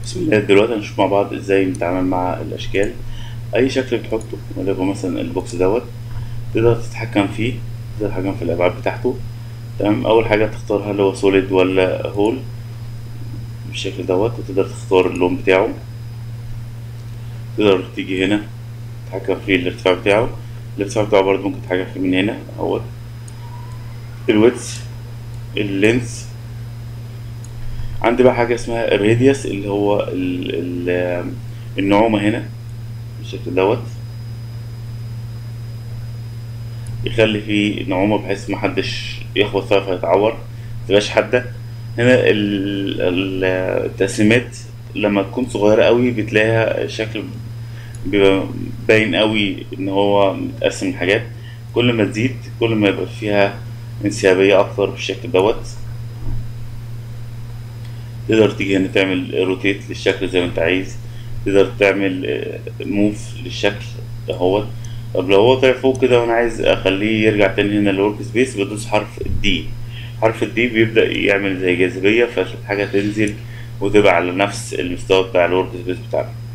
بسم الله دلوقتي هنشوف مع بعض ازاي نتعامل مع الاشكال اي شكل بتحطه وليكن مثلا البوكس دوت تقدر تتحكم فيه تقدر تتحكم في الابعاد بتاعته تمام اول حاجه تختار هل هو سوليد ولا هول بالشكل دوت وتقدر تختار اللون بتاعه تقدر تيجي هنا تتحكم في الارتفاع بتاعه الارتفاع بتاعه برضه ممكن تتحكم فيه من هنا اهوت الويدث اللينس عندي بقى حاجة اسمها الراديوس اللي هو ال ال النعومة هنا بالشكل دوت يخلي فيه نعومة بحيث محدش يخبط فيها فيتعور متبقاش حادة هنا ال- ال- التقسيمات لما تكون صغيرة قوي بتلاقيها شكل بيبقى باين قوي ان هو متقسم لحاجات كل ما تزيد كل ما يبقى فيها انسيابية اكتر بالشكل دوت تقدر تيجي هنا تعمل روتيت للشكل زي ما انت عايز تقدر تعمل موف للشكل اهوت طب لو هو طلع فوق كده وانا عايز اخليه يرجع تاني هنا للورك سبيس بدوس حرف الدي حرف الدي بيبدأ يعمل زي جاذبية فالحاجة تنزل وتبقى على نفس المستوى بتاع الورك سبيس بتاعنا